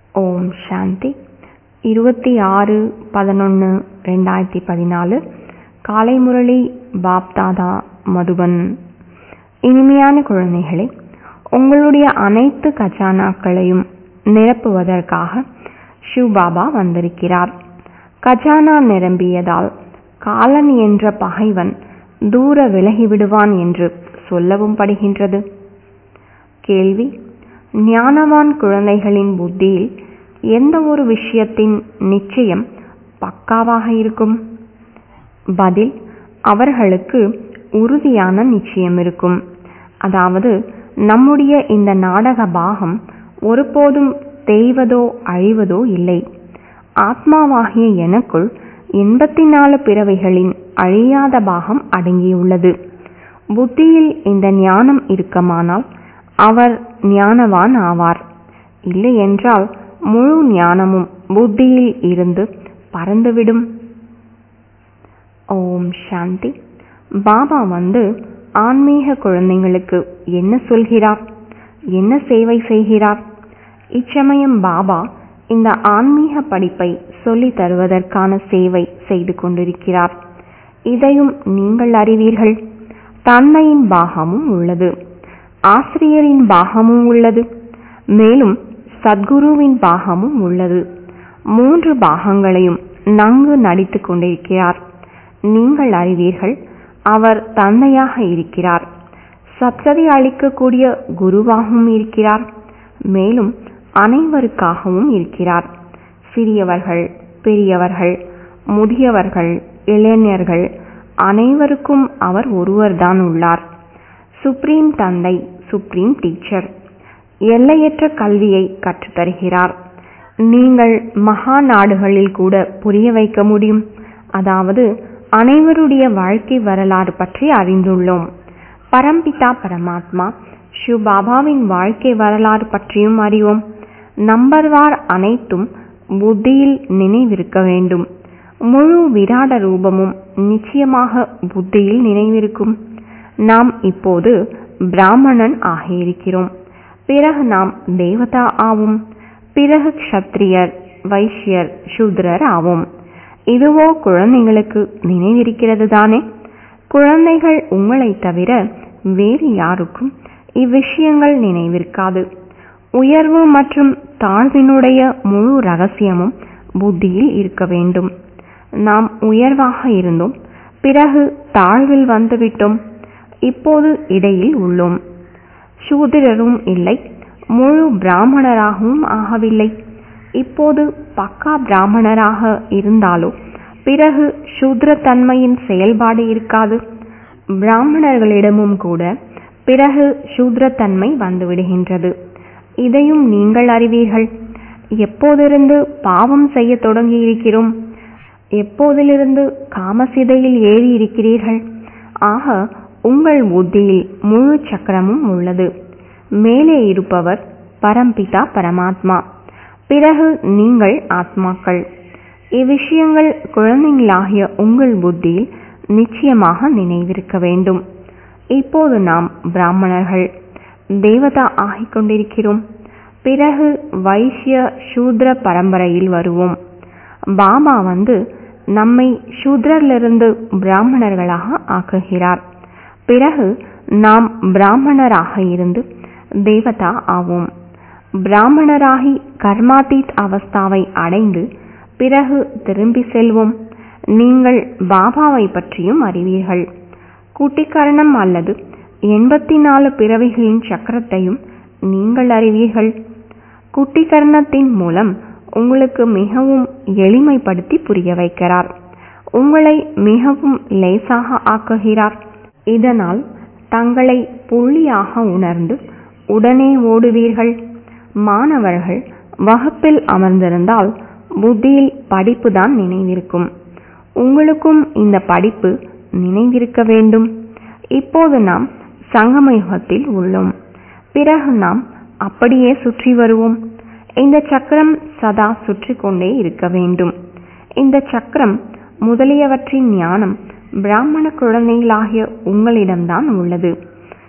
ஓம் சாந்தி இருபத்தி ஆறு பதினொன்று ரெண்டாயிரத்தி பதினாலு காலை முரளி பாப்தாதா மதுபன் இனிமையான குழந்தைகளே உங்களுடைய அனைத்து கஜானாக்களையும் நிரப்புவதற்காக ஷிவ் பாபா வந்திருக்கிறார் கஜானா நிரம்பியதால் காலன் என்ற பகைவன் தூர விலகிவிடுவான் என்று சொல்லவும் படுகின்றது கேள்வி ஞானவான் குழந்தைகளின் புத்தியில் எந்த ஒரு விஷயத்தின் நிச்சயம் பக்காவாக இருக்கும் பதில் அவர்களுக்கு உறுதியான நிச்சயம் இருக்கும் அதாவது நம்முடைய இந்த நாடக பாகம் ஒருபோதும் தேய்வதோ அழிவதோ இல்லை ஆத்மாவாகிய எனக்குள் எண்பத்தி நாலு பிறவைகளின் அழியாத பாகம் அடங்கியுள்ளது புத்தியில் இந்த ஞானம் இருக்குமானால் அவர் ஞானவான் ஆவார் இல்லை என்றால் முழு ஞானமும் புத்தியில் இருந்து பறந்துவிடும் ஓம் சாந்தி பாபா வந்து ஆன்மீக குழந்தைங்களுக்கு என்ன சொல்கிறார் என்ன சேவை செய்கிறார் இச்சமயம் பாபா இந்த ஆன்மீக படிப்பை சொல்லித் தருவதற்கான சேவை செய்து கொண்டிருக்கிறார் இதையும் நீங்கள் அறிவீர்கள் தந்தையின் பாகமும் உள்ளது ஆசிரியரின் பாகமும் உள்ளது மேலும் சத்குருவின் பாகமும் உள்ளது மூன்று பாகங்களையும் நன்கு நடித்துக் கொண்டிருக்கிறார் நீங்கள் அறிவீர்கள் அவர் தந்தையாக இருக்கிறார் சப்ததை அளிக்கக்கூடிய குருவாகவும் இருக்கிறார் மேலும் அனைவருக்காகவும் இருக்கிறார் சிறியவர்கள் பெரியவர்கள் முதியவர்கள் இளைஞர்கள் அனைவருக்கும் அவர் ஒருவர்தான் உள்ளார் சுப்ரீம் தந்தை சுப்ரீம் டீச்சர் எல்லையற்ற கல்வியை கற்றுத்தருகிறார் நீங்கள் மகா நாடுகளில் கூட புரிய வைக்க முடியும் அதாவது அனைவருடைய வாழ்க்கை வரலாறு பற்றி அறிந்துள்ளோம் பரம்பிதா பரமாத்மா ஷிவ் பாபாவின் வாழ்க்கை வரலாறு பற்றியும் அறிவோம் நம்பர்வார் அனைத்தும் புத்தியில் நினைவிருக்க வேண்டும் முழு விராட ரூபமும் நிச்சயமாக புத்தியில் நினைவிருக்கும் நாம் இப்போது பிராமணன் ஆகியிருக்கிறோம் பிறகு நாம் தேவதா ஆவோம் பிறகு க்ஷத்ரியர் வைஷ்யர் சூத்ரர் ஆவோம் இதுவோ குழந்தைங்களுக்கு நினைவிருக்கிறது தானே குழந்தைகள் உங்களை தவிர வேறு யாருக்கும் இவ்விஷயங்கள் நினைவிருக்காது உயர்வு மற்றும் தாழ்வினுடைய முழு ரகசியமும் புத்தியில் இருக்க வேண்டும் நாம் உயர்வாக இருந்தோம் பிறகு தாழ்வில் வந்துவிட்டோம் இப்போது இடையில் உள்ளோம் சூதிரரும் இல்லை முழு பிராமணராகவும் ஆகவில்லை இப்போது பக்கா பிராமணராக இருந்தாலோ பிறகு சூத்ரத்தன்மையின் செயல்பாடு இருக்காது பிராமணர்களிடமும் கூட பிறகு சூத்ரத்தன்மை வந்துவிடுகின்றது இதையும் நீங்கள் அறிவீர்கள் எப்போதிருந்து பாவம் செய்ய தொடங்கி இருக்கிறோம் எப்போதிலிருந்து காமசிதையில் ஏறி இருக்கிறீர்கள் ஆக உங்கள் புத்தியில் முழு சக்கரமும் உள்ளது மேலே இருப்பவர் பரம்பிதா பரமாத்மா பிறகு நீங்கள் ஆத்மாக்கள் இவ்விஷயங்கள் குழந்தைகளாகிய உங்கள் புத்தியில் நிச்சயமாக நினைவிருக்க வேண்டும் இப்போது நாம் பிராமணர்கள் தேவதா ஆகிக் கொண்டிருக்கிறோம் பிறகு வைஷ்ய சூத்ர பரம்பரையில் வருவோம் பாபா வந்து நம்மை சூத்ரிலிருந்து பிராமணர்களாக ஆக்குகிறார் பிறகு நாம் பிராமணராக இருந்து தேவதா ஆவோம் பிராமணராகி கர்மாதீத் அவஸ்தாவை அடைந்து பிறகு திரும்பி செல்வோம் நீங்கள் பாபாவை பற்றியும் அறிவீர்கள் குட்டிக்கரணம் அல்லது எண்பத்தி நாலு பிறவிகளின் சக்கரத்தையும் நீங்கள் அறிவீர்கள் குட்டிக்கரணத்தின் மூலம் உங்களுக்கு மிகவும் எளிமைப்படுத்தி புரிய வைக்கிறார் உங்களை மிகவும் லேசாக ஆக்குகிறார் இதனால் தங்களை புள்ளியாக உணர்ந்து உடனே ஓடுவீர்கள் மாணவர்கள் வகுப்பில் அமர்ந்திருந்தால் புத்தியில் படிப்பு தான் நினைவிருக்கும் உங்களுக்கும் இந்த படிப்பு நினைவிருக்க வேண்டும் இப்போது நாம் சங்கமயுகத்தில் உள்ளோம் பிறகு நாம் அப்படியே சுற்றி வருவோம் இந்த சக்கரம் சதா சுற்றி கொண்டே இருக்க வேண்டும் இந்த சக்கரம் முதலியவற்றின் ஞானம் பிராமண குழந்தைகளாகிய உங்களிடம்தான் உள்ளது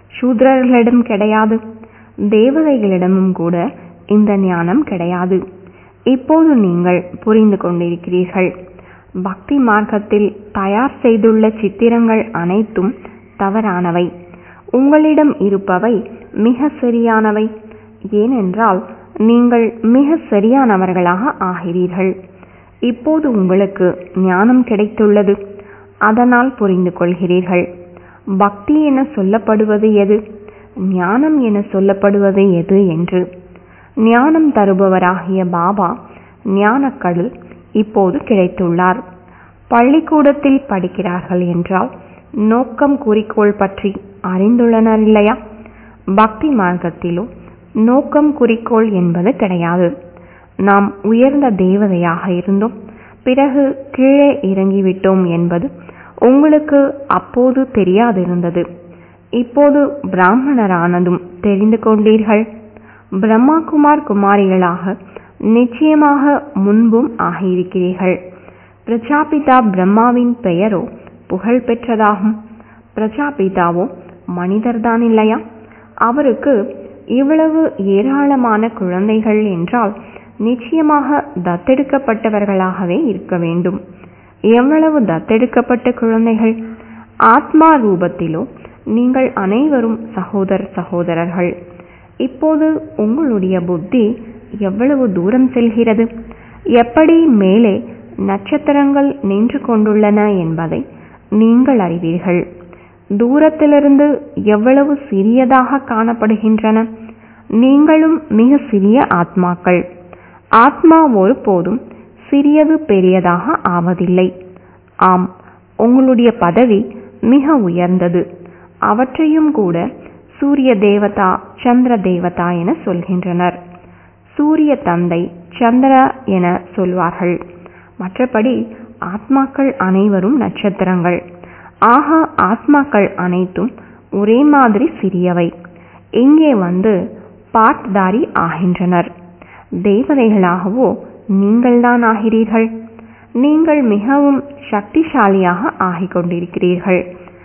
சூத்ரர்களிடம் கிடையாது தேவதைகளிடமும் கூட இந்த ஞானம் கிடையாது இப்போது நீங்கள் புரிந்து கொண்டிருக்கிறீர்கள் பக்தி மார்க்கத்தில் தயார் செய்துள்ள சித்திரங்கள் அனைத்தும் தவறானவை உங்களிடம் இருப்பவை மிக சரியானவை ஏனென்றால் நீங்கள் மிக சரியானவர்களாக ஆகிறீர்கள் இப்போது உங்களுக்கு ஞானம் கிடைத்துள்ளது அதனால் புரிந்து கொள்கிறீர்கள் பக்தி என சொல்லப்படுவது எது ஞானம் என சொல்லப்படுவது எது என்று ஞானம் தருபவராகிய பாபா ஞானக்கடல் இப்போது கிடைத்துள்ளார் பள்ளிக்கூடத்தில் படிக்கிறார்கள் என்றால் நோக்கம் குறிக்கோள் பற்றி அறிந்துள்ளனர் இல்லையா பக்தி மார்க்கத்திலோ நோக்கம் குறிக்கோள் என்பது கிடையாது நாம் உயர்ந்த தேவதையாக இருந்தோம் பிறகு கீழே இறங்கிவிட்டோம் என்பது உங்களுக்கு அப்போது தெரியாதிருந்தது இப்போது பிராமணரானதும் தெரிந்து கொண்டீர்கள் பிரம்மா குமார் குமாரிகளாக நிச்சயமாக முன்பும் ஆகியிருக்கிறீர்கள் பிரஜாபிதா பிரம்மாவின் பெயரோ புகழ் பெற்றதாகும் பிரஜாபிதாவோ மனிதர்தான் இல்லையா அவருக்கு இவ்வளவு ஏராளமான குழந்தைகள் என்றால் நிச்சயமாக தத்தெடுக்கப்பட்டவர்களாகவே இருக்க வேண்டும் எவ்வளவு தத்தெடுக்கப்பட்ட குழந்தைகள் ஆத்மா ரூபத்திலோ நீங்கள் அனைவரும் சகோதர சகோதரர்கள் இப்போது உங்களுடைய புத்தி எவ்வளவு தூரம் செல்கிறது எப்படி மேலே நட்சத்திரங்கள் நின்று கொண்டுள்ளன என்பதை நீங்கள் அறிவீர்கள் தூரத்திலிருந்து எவ்வளவு சிறியதாக காணப்படுகின்றன நீங்களும் மிக சிறிய ஆத்மாக்கள் ஆத்மா ஒருபோதும் சிறியது பெரியதாக ஆவதில்லை ஆம் உங்களுடைய பதவி மிக உயர்ந்தது அவற்றையும் கூட சூரிய தேவதா சந்திர தேவதா என சொல்கின்றனர் சூரிய தந்தை சந்திர என சொல்வார்கள் மற்றபடி ஆத்மாக்கள் அனைவரும் நட்சத்திரங்கள் ஆக ஆத்மாக்கள் அனைத்தும் ஒரே மாதிரி சிறியவை இங்கே வந்து பாட்தாரி ஆகின்றனர் தேவதைகளாகவோ நீங்கள்தான் ஆகிறீர்கள் நீங்கள் மிகவும் சக்திசாலியாக ஆகிக் கொண்டிருக்கிறீர்கள்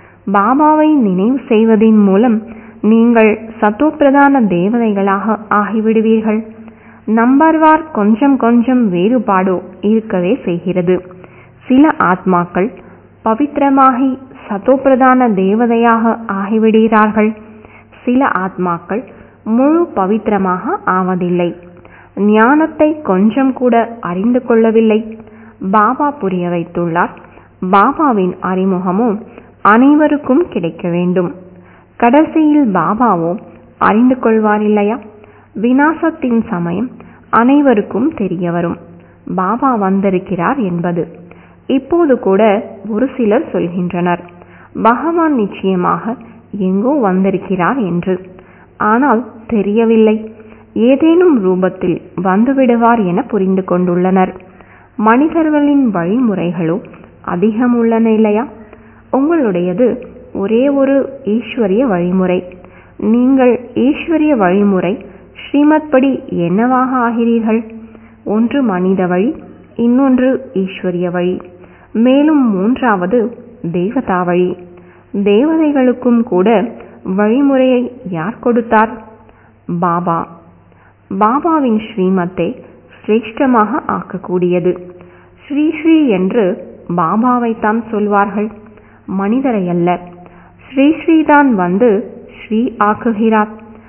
பாபாவை நினைவு செய்வதின் மூலம் நீங்கள் சத்தோப்பிரதான தேவதைகளாக ஆகிவிடுவீர்கள் நம்பர்வார் கொஞ்சம் கொஞ்சம் வேறுபாடோ இருக்கவே செய்கிறது சில ஆத்மாக்கள் பவித்திரமாகி சத்தோப்பிரதான தேவதையாக ஆகிவிடுகிறார்கள் சில ஆத்மாக்கள் முழு பவித்திரமாக ஆவதில்லை ஞானத்தை கொஞ்சம் கூட அறிந்து கொள்ளவில்லை பாபா புரிய வைத்துள்ளார் பாபாவின் அறிமுகமும் அனைவருக்கும் கிடைக்க வேண்டும் கடைசியில் பாபாவோ அறிந்து கொள்வார் இல்லையா வினாசத்தின் சமயம் அனைவருக்கும் தெரிய வரும் பாபா வந்திருக்கிறார் என்பது இப்போது கூட ஒரு சிலர் சொல்கின்றனர் பகவான் நிச்சயமாக எங்கோ வந்திருக்கிறார் என்று ஆனால் தெரியவில்லை ஏதேனும் ரூபத்தில் வந்துவிடுவார் என புரிந்து கொண்டுள்ளனர் மனிதர்களின் வழிமுறைகளோ அதிகம் உள்ளன இல்லையா உங்களுடையது ஒரே ஒரு ஈஸ்வரிய வழிமுறை நீங்கள் ஈஸ்வரிய வழிமுறை ஸ்ரீமத் படி என்னவாக ஆகிறீர்கள் ஒன்று மனித வழி இன்னொன்று ஈஸ்வரிய வழி மேலும் மூன்றாவது தேவதா வழி தேவதைகளுக்கும் கூட வழிமுறையை யார் கொடுத்தார் பாபா பாபாவின் ஸ்ரீமத்தை சிரேஷ்டமாக ஆக்கக்கூடியது ஸ்ரீ ஸ்ரீ என்று பாபாவைத்தான் சொல்வார்கள் மனிதரை அல்ல ஸ்ரீ ஸ்ரீதான் வந்து ஸ்ரீ ஆக்குகிறார்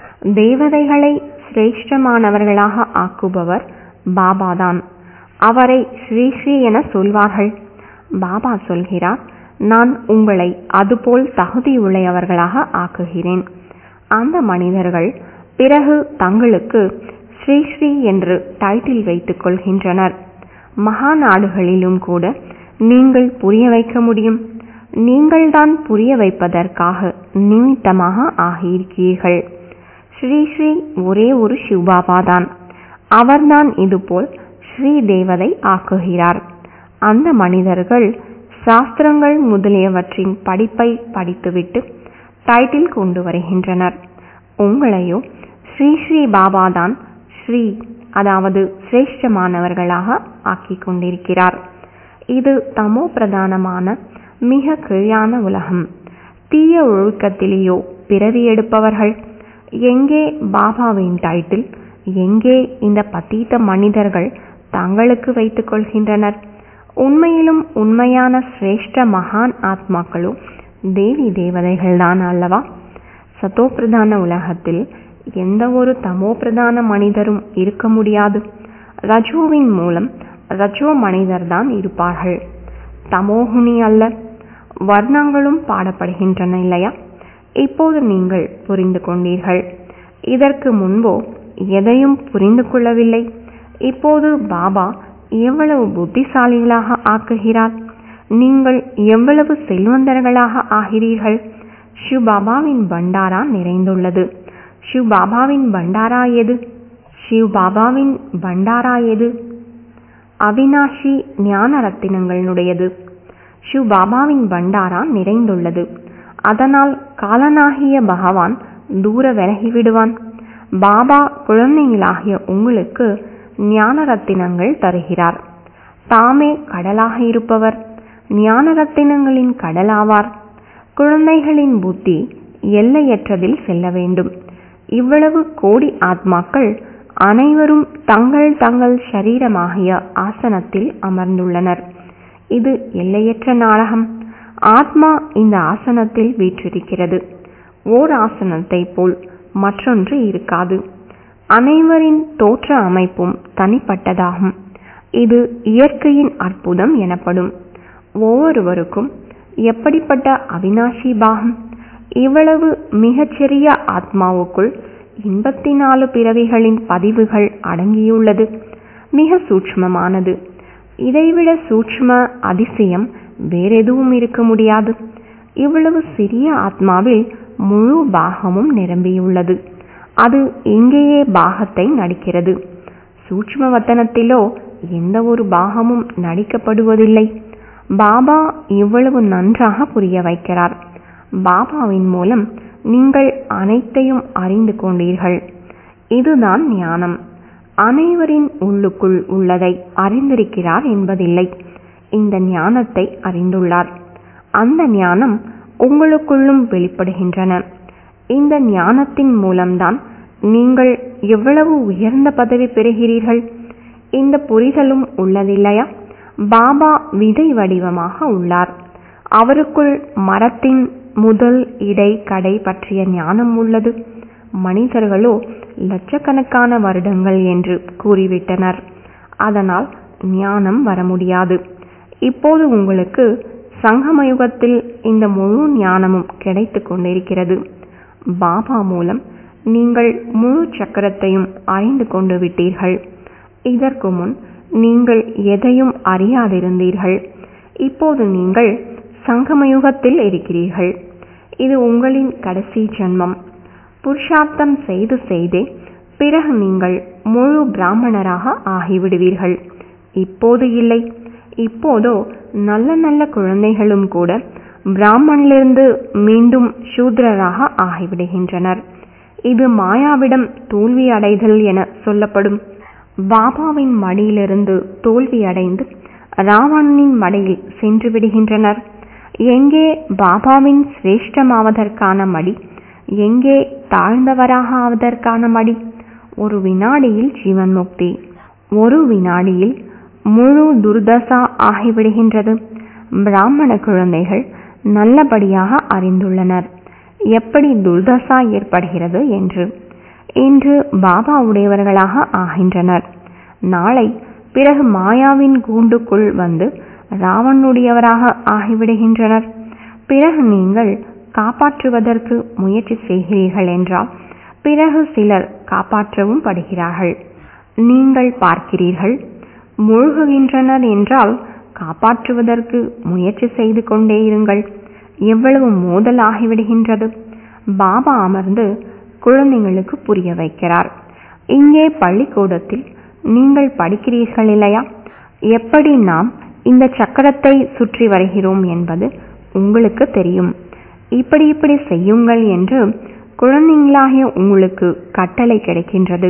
தேவதைகளை சிரேஷ்டமானவர்களாக ஆக்குபவர் பாபாதான் அவரை ஸ்ரீ ஸ்ரீ என சொல்வார்கள் பாபா சொல்கிறார் நான் உங்களை அதுபோல் தகுதியுடையவர்களாக ஆக்குகிறேன் அந்த மனிதர்கள் பிறகு தங்களுக்கு ஸ்ரீ ஸ்ரீ என்று டைட்டில் வைத்துக் கொள்கின்றனர் மகா நாடுகளிலும் கூட நீங்கள் புரிய வைக்க முடியும் நீங்கள்தான் புரிய வைப்பதற்காக நிமித்தமாக ஆகியிருக்கிறீர்கள் ஸ்ரீ ஸ்ரீ ஒரே ஒரு சிவபாபா தான் அவர்தான் இதுபோல் ஸ்ரீ தேவதை ஆக்குகிறார் அந்த மனிதர்கள் சாஸ்திரங்கள் முதலியவற்றின் படிப்பை படித்துவிட்டு டைட்டில் கொண்டு வருகின்றனர் உங்களையோ ஸ்ரீ ஸ்ரீ பாபா தான் ஸ்ரீ அதாவது சிரேஷ்டமானவர்களாக ஆக்கிக் கொண்டிருக்கிறார் இது தமோ பிரதானமான மிக கீழான உலகம் தீய ஒழுக்கத்திலேயோ பிறவி எடுப்பவர்கள் எங்கே பாபாவின் டைட்டில் எங்கே இந்த பத்தீத்த மனிதர்கள் தங்களுக்கு வைத்துக் கொள்கின்றனர் உண்மையிலும் உண்மையான சிரேஷ்ட மகான் ஆத்மாக்களோ தேவி தேவதைகள்தான் அல்லவா சதோபிரதான உலகத்தில் எந்த ஒரு தமோ பிரதான மனிதரும் இருக்க முடியாது ரஜோவின் மூலம் ரஜோ மனிதர்தான் இருப்பார்கள் தமோகுனி அல்ல வர்ணங்களும் பாடப்படுகின்றன இல்லையா இப்போது நீங்கள் புரிந்து கொண்டீர்கள் இதற்கு முன்போ எதையும் புரிந்து கொள்ளவில்லை இப்போது பாபா எவ்வளவு புத்திசாலிகளாக ஆக்குகிறார் நீங்கள் எவ்வளவு செல்வந்தர்களாக ஆகிறீர்கள் ஷிவ் பாபாவின் பண்டாரா நிறைந்துள்ளது ஷிவ் பாபாவின் பண்டாரா எது ஷிவ் பாபாவின் பண்டாரா எது அவினாஷி ஞான ரத்தினங்களுடையது ஷிவ் பாபாவின் பண்டாரா நிறைந்துள்ளது அதனால் காலனாகிய பகவான் தூர விலகி விடுவான் பாபா குழந்தைகளாகிய உங்களுக்கு ஞான ரத்தினங்கள் தருகிறார் தாமே கடலாக இருப்பவர் ஞான ரத்தினங்களின் கடலாவார் குழந்தைகளின் புத்தி எல்லையற்றதில் செல்ல வேண்டும் இவ்வளவு கோடி ஆத்மாக்கள் அனைவரும் தங்கள் தங்கள் சரீரமாகிய ஆசனத்தில் அமர்ந்துள்ளனர் இது எல்லையற்ற நாடகம் ஆத்மா இந்த ஆசனத்தில் வீற்றிருக்கிறது ஓர் ஆசனத்தை போல் மற்றொன்று இருக்காது அனைவரின் தோற்ற அமைப்பும் தனிப்பட்டதாகும் இது இயற்கையின் அற்புதம் எனப்படும் ஒவ்வொருவருக்கும் எப்படிப்பட்ட அவினாஷி பாகம் இவ்வளவு மிகச்சிறிய ஆத்மாவுக்குள் எண்பத்தி நாலு பிறவிகளின் பதிவுகள் அடங்கியுள்ளது மிக சூட்சமமானது இதைவிட சூட்சும அதிசயம் வேறெதுவும் இருக்க முடியாது இவ்வளவு சிறிய ஆத்மாவில் முழு பாகமும் நிரம்பியுள்ளது அது இங்கேயே பாகத்தை நடிக்கிறது சூட்சும வத்தனத்திலோ எந்த ஒரு பாகமும் நடிக்கப்படுவதில்லை பாபா இவ்வளவு நன்றாக புரிய வைக்கிறார் பாபாவின் மூலம் நீங்கள் அனைத்தையும் அறிந்து கொண்டீர்கள் இதுதான் ஞானம் அனைவரின் உள்ளுக்குள் உள்ளதை அறிந்திருக்கிறார் என்பதில்லை இந்த ஞானத்தை அறிந்துள்ளார் அந்த ஞானம் உங்களுக்குள்ளும் வெளிப்படுகின்றன இந்த ஞானத்தின் மூலம்தான் நீங்கள் எவ்வளவு உயர்ந்த பதவி பெறுகிறீர்கள் இந்த புரிதலும் உள்ளதில்லையா பாபா விதை வடிவமாக உள்ளார் அவருக்குள் மரத்தின் முதல் இடை கடை பற்றிய ஞானம் உள்ளது மனிதர்களோ லட்சக்கணக்கான வருடங்கள் என்று கூறிவிட்டனர் அதனால் ஞானம் வர முடியாது இப்போது உங்களுக்கு சங்கமயுகத்தில் இந்த முழு ஞானமும் கிடைத்து கொண்டிருக்கிறது பாபா மூலம் நீங்கள் முழு சக்கரத்தையும் அறிந்து கொண்டு விட்டீர்கள் இதற்கு முன் நீங்கள் எதையும் அறியாதிருந்தீர்கள் இப்போது நீங்கள் சங்கமயுகத்தில் இருக்கிறீர்கள் இது உங்களின் கடைசி ஜென்மம் புருஷார்த்தம் செய்து செய்தே பிறகு நீங்கள் முழு பிராமணராக ஆகிவிடுவீர்கள் இப்போது இல்லை இப்போதோ நல்ல நல்ல குழந்தைகளும் கூட பிராமணிலிருந்து மீண்டும் சூத்ரராக ஆகிவிடுகின்றனர் இது மாயாவிடம் தோல்வி அடைதல் என சொல்லப்படும் பாபாவின் மடியிலிருந்து தோல்வி அடைந்து ராவணனின் மடியில் சென்று விடுகின்றனர் எங்கே பாபாவின் சிரேஷ்டமாவதற்கான மடி எங்கே தாழ்ந்தவராக ஆவதற்கான மடி ஒரு வினாடியில் ஜீவன் முக்தி ஒரு வினாடியில் முழு துர்தசா ஆகிவிடுகின்றது பிராமண குழந்தைகள் நல்லபடியாக அறிந்துள்ளனர் எப்படி துர்தசா ஏற்படுகிறது என்று இன்று பாபா உடையவர்களாக ஆகின்றனர் நாளை பிறகு மாயாவின் கூண்டுக்குள் வந்து ராவனுடையவராக ஆகிவிடுகின்றனர் பிறகு நீங்கள் காப்பாற்றுவதற்கு முயற்சி செய்கிறீர்கள் என்றால் பிறகு சிலர் காப்பாற்றவும் படுகிறார்கள் நீங்கள் பார்க்கிறீர்கள் மூழ்குகின்றனர் என்றால் காப்பாற்றுவதற்கு முயற்சி செய்து கொண்டே இருங்கள் எவ்வளவு மோதல் ஆகிவிடுகின்றது பாபா அமர்ந்து குழந்தைங்களுக்கு புரிய வைக்கிறார் இங்கே பள்ளிக்கூடத்தில் நீங்கள் படிக்கிறீர்கள் இல்லையா எப்படி நாம் இந்த சக்கரத்தை சுற்றி வருகிறோம் என்பது உங்களுக்கு தெரியும் இப்படி இப்படி செய்யுங்கள் என்று குழந்தைங்களாகிய உங்களுக்கு கட்டளை கிடைக்கின்றது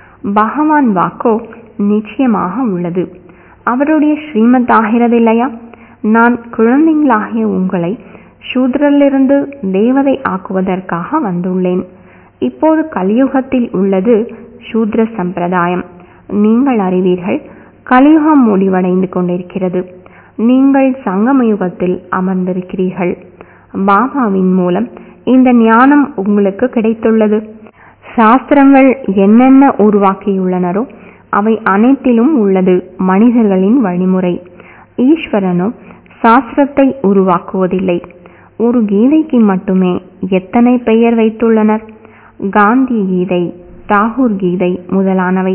பகவான் வாக்கோ நிச்சயமாக உள்ளது அவருடைய ஸ்ரீமத் ஆகிறது இல்லையா நான் குழந்தைங்களாகிய உங்களை சூத்ரிலிருந்து தேவதை ஆக்குவதற்காக வந்துள்ளேன் இப்போது கலியுகத்தில் உள்ளது சூத்ர சம்பிரதாயம் நீங்கள் அறிவீர்கள் கலியுகம் முடிவடைந்து கொண்டிருக்கிறது நீங்கள் சங்கம யுகத்தில் அமர்ந்திருக்கிறீர்கள் பாபாவின் மூலம் இந்த ஞானம் உங்களுக்கு கிடைத்துள்ளது சாஸ்திரங்கள் என்னென்ன உருவாக்கியுள்ளனரோ அவை அனைத்திலும் உள்ளது மனிதர்களின் வழிமுறை ஈஸ்வரனோ சாஸ்திரத்தை உருவாக்குவதில்லை ஒரு கீதைக்கு மட்டுமே எத்தனை பெயர் வைத்துள்ளனர் காந்தி கீதை தாகூர் கீதை முதலானவை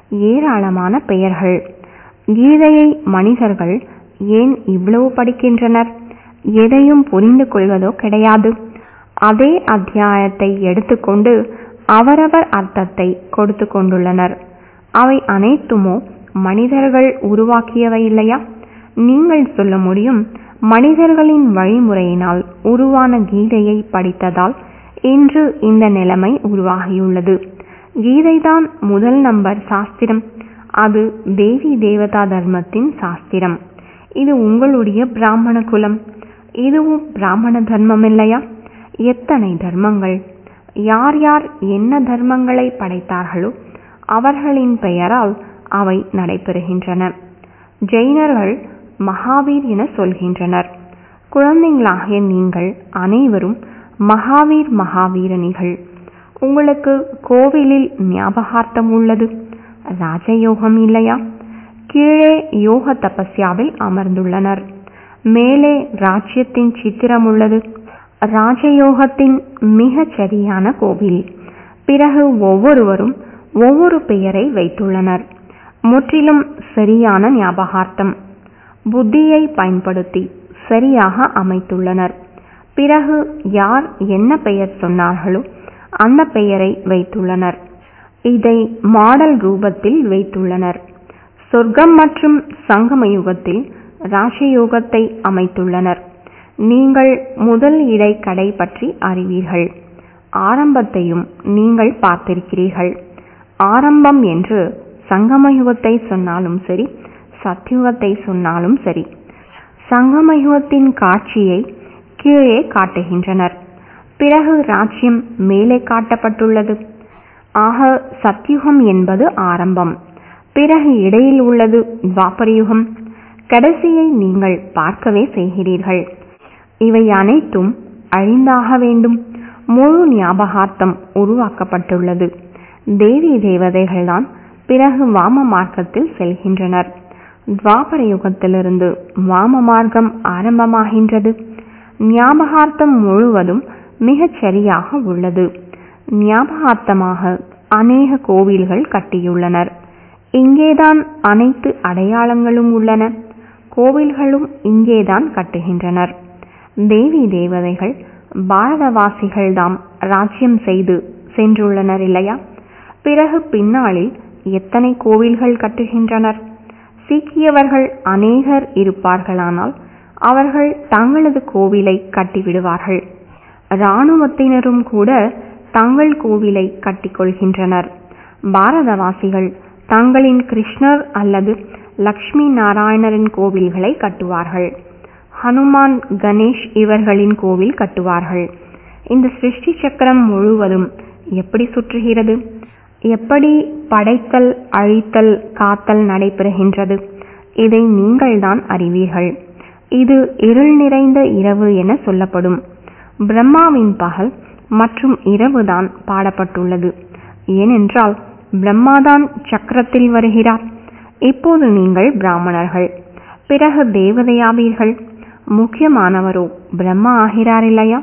ஏராளமான பெயர்கள் கீதையை மனிதர்கள் ஏன் இவ்வளவு படிக்கின்றனர் எதையும் புரிந்து கொள்வதோ கிடையாது அதே அத்தியாயத்தை எடுத்துக்கொண்டு அவரவர் அர்த்தத்தை கொடுத்து கொண்டுள்ளனர் அவை அனைத்துமோ மனிதர்கள் உருவாக்கியவை இல்லையா நீங்கள் சொல்ல முடியும் மனிதர்களின் வழிமுறையினால் உருவான கீதையை படித்ததால் இன்று இந்த நிலைமை உருவாகியுள்ளது கீதைதான் முதல் நம்பர் சாஸ்திரம் அது தேவி தேவதா தர்மத்தின் சாஸ்திரம் இது உங்களுடைய பிராமண குலம் இதுவும் பிராமண தர்மம் இல்லையா எத்தனை தர்மங்கள் யார் யார் என்ன தர்மங்களை படைத்தார்களோ அவர்களின் பெயரால் அவை நடைபெறுகின்றன ஜெயினர்கள் மகாவீர் என சொல்கின்றனர் குழந்தைகளாகிய நீங்கள் அனைவரும் மகாவீர் மகாவீரனிகள் உங்களுக்கு கோவிலில் ஞாபகார்த்தம் உள்ளது ராஜயோகம் இல்லையா கீழே யோக தபஸ்யாவில் அமர்ந்துள்ளனர் மேலே ராஜ்யத்தின் சித்திரம் உள்ளது ராஜயோகத்தின் மிகச் சரியான கோவில் பிறகு ஒவ்வொருவரும் ஒவ்வொரு பெயரை வைத்துள்ளனர் முற்றிலும் சரியான ஞாபகார்த்தம் புத்தியை பயன்படுத்தி சரியாக அமைத்துள்ளனர் பிறகு யார் என்ன பெயர் சொன்னார்களோ அந்த பெயரை வைத்துள்ளனர் இதை மாடல் ரூபத்தில் வைத்துள்ளனர் சொர்க்கம் மற்றும் சங்கம யுகத்தில் ராசயோகத்தை அமைத்துள்ளனர் நீங்கள் முதல் இடை கடை பற்றி அறிவீர்கள் ஆரம்பத்தையும் நீங்கள் பார்த்திருக்கிறீர்கள் ஆரம்பம் என்று சங்கமயுகத்தை சொன்னாலும் சரி சத்யுகத்தை சொன்னாலும் சரி சங்கமயுகத்தின் காட்சியை கீழே காட்டுகின்றனர் பிறகு ராஜ்யம் மேலே காட்டப்பட்டுள்ளது ஆக சத்யுகம் என்பது ஆரம்பம் பிறகு இடையில் உள்ளது துவாபரயுகம் கடைசியை நீங்கள் பார்க்கவே செய்கிறீர்கள் இவை அனைத்தும் அழிந்தாக வேண்டும் முழு ஞாபகார்த்தம் உருவாக்கப்பட்டுள்ளது தேவி தேவதைகள்தான் பிறகு வாம மார்க்கத்தில் செல்கின்றனர் துவாபர யுகத்திலிருந்து வாம மார்க்கம் ஆரம்பமாகின்றது ஞாபகார்த்தம் முழுவதும் மிகச் சரியாக உள்ளது ஞாபகார்த்தமாக அநேக கோவில்கள் கட்டியுள்ளனர் இங்கேதான் அனைத்து அடையாளங்களும் உள்ளன கோவில்களும் இங்கேதான் கட்டுகின்றனர் தேவி தேவதைகள் பாரதவாசிகள்தாம் ராஜ்யம் செய்து சென்றுள்ளனர் இல்லையா பிறகு பின்னாளில் எத்தனை கோவில்கள் கட்டுகின்றனர் சீக்கியவர்கள் அநேகர் இருப்பார்களானால் அவர்கள் தங்களது கோவிலை கட்டிவிடுவார்கள் இராணுவத்தினரும் கூட தங்கள் கோவிலை கட்டிக்கொள்கின்றனர் பாரதவாசிகள் தங்களின் கிருஷ்ணர் அல்லது லக்ஷ்மி நாராயணரின் கோவில்களை கட்டுவார்கள் ஹனுமான் கணேஷ் இவர்களின் கோவில் கட்டுவார்கள் இந்த சிருஷ்டி சக்கரம் முழுவதும் எப்படி சுற்றுகிறது எப்படி படைத்தல் அழித்தல் காத்தல் நடைபெறுகின்றது இதை நீங்கள்தான் அறிவீர்கள் இது இருள் நிறைந்த இரவு என சொல்லப்படும் பிரம்மாவின் பகல் மற்றும் இரவுதான் பாடப்பட்டுள்ளது ஏனென்றால் பிரம்மாதான் சக்கரத்தில் வருகிறார் இப்போது நீங்கள் பிராமணர்கள் பிறகு தேவதையாவீர்கள் முக்கியமானவரோ பிரம்மா ஆகிறார் இல்லையா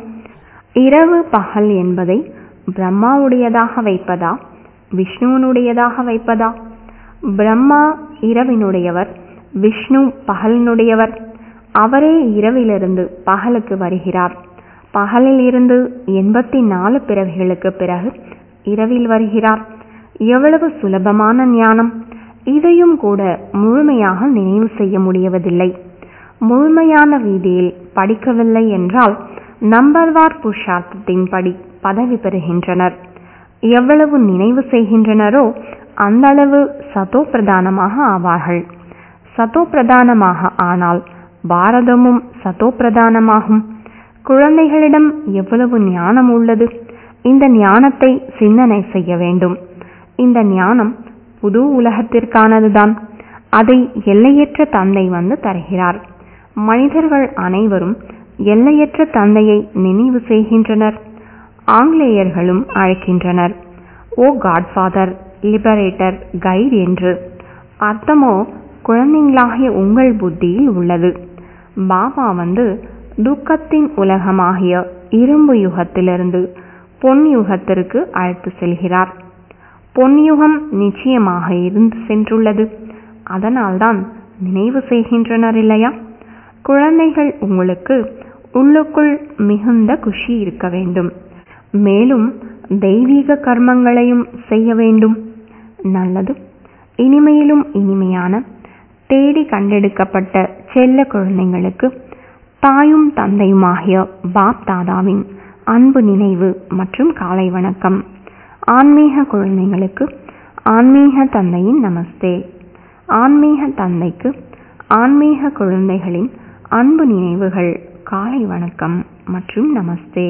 இரவு பகல் என்பதை பிரம்மாவுடையதாக வைப்பதா விஷ்ணுவனுடையதாக வைப்பதா பிரம்மா இரவினுடையவர் விஷ்ணு பகலினுடையவர் அவரே இரவிலிருந்து பகலுக்கு வருகிறார் பகலில் இருந்து எண்பத்தி நாலு பிறவிகளுக்கு பிறகு இரவில் வருகிறார் எவ்வளவு சுலபமான ஞானம் இதையும் கூட முழுமையாக நினைவு செய்ய முடியவதில்லை முழுமையான ரீதியில் படிக்கவில்லை என்றால் நம்பர்வார் புருஷார்த்தத்தின்படி பதவி பெறுகின்றனர் எவ்வளவு நினைவு செய்கின்றனரோ அந்த அளவு சதோ பிரதானமாக ஆவார்கள் சதோ பிரதானமாக ஆனால் பாரதமும் சதோ பிரதானமாகும் குழந்தைகளிடம் எவ்வளவு ஞானம் உள்ளது இந்த ஞானத்தை சிந்தனை செய்ய வேண்டும் இந்த ஞானம் புது உலகத்திற்கானதுதான் அதை எல்லையற்ற தந்தை வந்து தருகிறார் மனிதர்கள் அனைவரும் எல்லையற்ற தந்தையை நினைவு செய்கின்றனர் ஆங்கிலேயர்களும் அழைக்கின்றனர் ஓ காட்ஃபாதர் லிபரேட்டர் கைட் என்று அர்த்தமோ குழந்தைங்களாகிய உங்கள் புத்தியில் உள்ளது பாபா வந்து துக்கத்தின் உலகமாகிய இரும்பு யுகத்திலிருந்து பொன் யுகத்திற்கு அழைத்து செல்கிறார் பொன் யுகம் நிச்சயமாக இருந்து சென்றுள்ளது அதனால்தான் நினைவு செய்கின்றனர் இல்லையா குழந்தைகள் உங்களுக்கு உள்ளுக்குள் மிகுந்த குஷி இருக்க வேண்டும் மேலும் தெய்வீக கர்மங்களையும் செய்ய வேண்டும் நல்லது இனிமையிலும் இனிமையான தேடி கண்டெடுக்கப்பட்ட செல்ல குழந்தைங்களுக்கு தாயும் தந்தையுமாகிய பாப் தாதாவின் அன்பு நினைவு மற்றும் காலை வணக்கம் ஆன்மீக குழந்தைங்களுக்கு ஆன்மீக தந்தையின் நமஸ்தே ஆன்மீக தந்தைக்கு ஆன்மீக குழந்தைகளின் அன்பு நினைவுகள் காலை வணக்கம் மற்றும் நமஸ்தே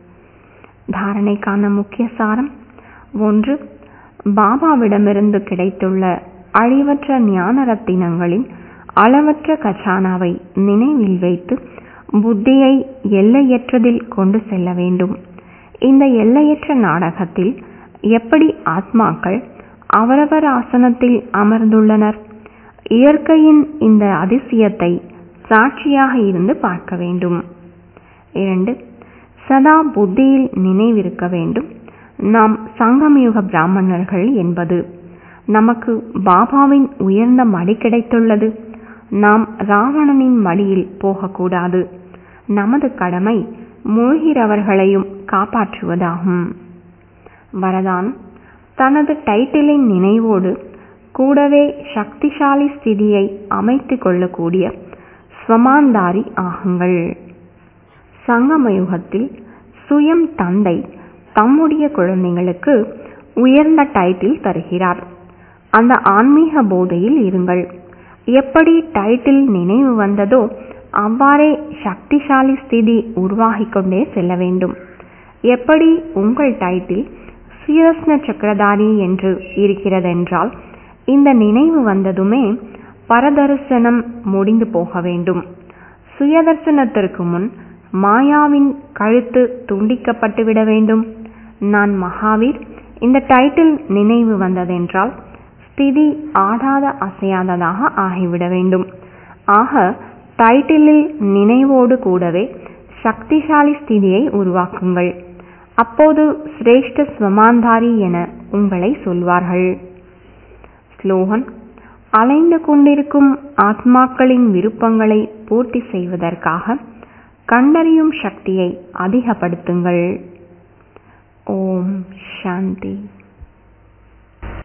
தாரணைக்கான முக்கிய சாரம் ஒன்று பாபாவிடமிருந்து கிடைத்துள்ள அழிவற்ற ஞான ரத்தினங்களின் அளவற்ற கச்சானாவை நினைவில் வைத்து புத்தியை எல்லையற்றதில் கொண்டு செல்ல வேண்டும் இந்த எல்லையற்ற நாடகத்தில் எப்படி ஆத்மாக்கள் அவரவர் ஆசனத்தில் அமர்ந்துள்ளனர் இயற்கையின் இந்த அதிசயத்தை சாட்சியாக இருந்து பார்க்க வேண்டும் இரண்டு சதா புத்தியில் நினைவிருக்க வேண்டும் நாம் சங்கமயுக பிராமணர்கள் என்பது நமக்கு பாபாவின் உயர்ந்த மடி கிடைத்துள்ளது நாம் ராவணனின் மடியில் போகக்கூடாது நமது கடமை மூழ்கிறவர்களையும் காப்பாற்றுவதாகும் வரதான் தனது டைட்டிலின் நினைவோடு கூடவே சக்திசாலி ஸ்திதியை அமைத்துக் கொள்ளக்கூடிய ஸ்வமாந்தாரி ஆகுங்கள் சங்கமயுகத்தில் சுயம் தந்தை தம்முடைய குழந்தைகளுக்கு உயர்ந்த டைட்டில் தருகிறார் அந்த ஆன்மீக போதையில் இருங்கள் எப்படி டைட்டில் நினைவு வந்ததோ அவ்வாறே சக்திசாலி ஸ்திதி உருவாகிக் கொண்டே செல்ல வேண்டும் எப்படி உங்கள் டைட்டில் சுயஸ்ன சக்கரதாரி என்று இருக்கிறதென்றால் இந்த நினைவு வந்ததுமே பரதரிசனம் முடிந்து போக வேண்டும் சுயதர்சனத்திற்கு முன் மாயாவின் கழுத்து துண்டிக்கப்பட்டு விட வேண்டும் நான் மகாவீர் இந்த டைட்டில் நினைவு வந்ததென்றால் ஸ்திதி ஆடாத அசையாததாக ஆகிவிட வேண்டும் ஆக டைட்டிலில் நினைவோடு கூடவே சக்திசாலி ஸ்திதியை உருவாக்குங்கள் அப்போது சிரேஷ்ட ஸ்வமாந்தாரி என உங்களை சொல்வார்கள் ஸ்லோகன் அலைந்து கொண்டிருக்கும் ஆத்மாக்களின் விருப்பங்களை பூர்த்தி செய்வதற்காக கண்டறியும் சக்தியை அதிகப்படுத்துங்கள் ஓம் சாந்தி